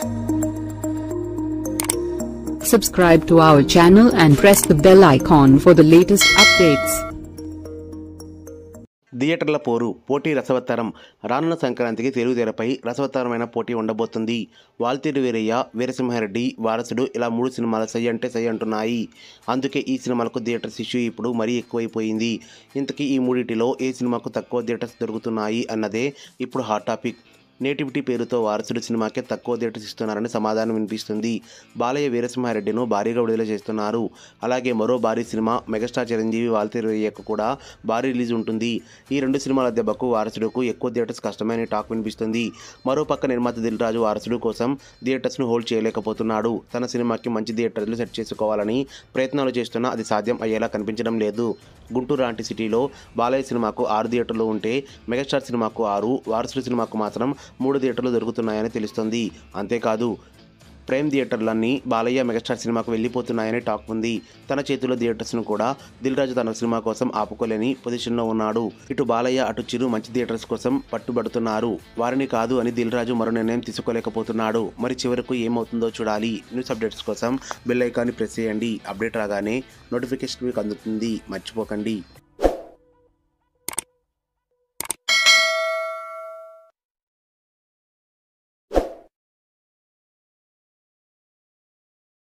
Subscribe to our channel and press the bell icon for the latest updates. థియేటర్ల పోరు పోటీ రసవత్తరం రానున్న సంక్రాంతికి తెలుగు తెరపై రసవత్తరమైన పోటీ ఉండబోతుంది వాల్తీరు వీరయ్య వీరసింహారెడ్డి వారసుడు ఇలా మూడు సినిమాలు సై అంటే సై అంటున్నాయి అందుకే ఈ సినిమాలకు థియేటర్స్ ఇష్యూ ఇప్పుడు మరీ ఎక్కువైపోయింది ఇంతకీ ఈ మూడిటిలో ఏ సినిమాకు తక్కువ థియేటర్స్ దొరుకుతున్నాయి అన్నదే ఇప్పుడు హాట్ టాపిక్ నేటివిటీ పేరుతో వారసుడు సినిమాకే తక్కువ థియేటర్స్ ఇస్తున్నారని సమాధానం వినిపిస్తుంది బాలయ్య వీరసింహారెడ్డిను భారీగా విడుదల చేస్తున్నారు అలాగే మరో భారీ సినిమా మెగాస్టార్ చిరంజీవి వాల్తీరయ్యకు కూడా భారీ రిలీజ్ ఉంటుంది ఈ రెండు సినిమాల దెబ్బకు వారసుడుకు ఎక్కువ థియేటర్స్ కష్టమైన టాక్ వినిపిస్తుంది మరో పక్క నిర్మాత దిల్ రాజు వారసుడు కోసం థియేటర్స్ను హోల్డ్ చేయలేకపోతున్నాడు తన సినిమాకి మంచి థియేటర్లు సెట్ చేసుకోవాలని ప్రయత్నాలు చేస్తున్నా అది సాధ్యం అయ్యేలా కనిపించడం లేదు గుంటూరు లాంటి సిటీలో బాలయ్య సినిమాకు ఆరు థియేటర్లు ఉంటే మెగాస్టార్ సినిమాకు ఆరు వారసుడు సినిమాకు మాత్రం మూడు థియేటర్లు దొరుకుతున్నాయని తెలుస్తుంది అంతేకాదు ప్రైమ్ థియేటర్లన్నీ బాలయ్య మెగాస్టార్ సినిమాకు వెళ్ళిపోతున్నాయని టాక్ ఉంది తన చేతిలో థియేటర్స్ను కూడా దిల్ రాజు తన సినిమా కోసం ఆపుకోలేని పొజిషన్లో ఉన్నాడు ఇటు బాలయ్య అటు చిరు మంచి థియేటర్స్ కోసం పట్టుబడుతున్నారు వారిని కాదు అని దిల్ రాజు మరో నిర్ణయం తీసుకోలేకపోతున్నాడు మరి చివరకు ఏమవుతుందో చూడాలి న్యూస్ అప్డేట్స్ కోసం బెల్ ఐకాన్ని ప్రెస్ చేయండి అప్డేట్ రాగానే నోటిఫికేషన్ మీకు అందుతుంది మర్చిపోకండి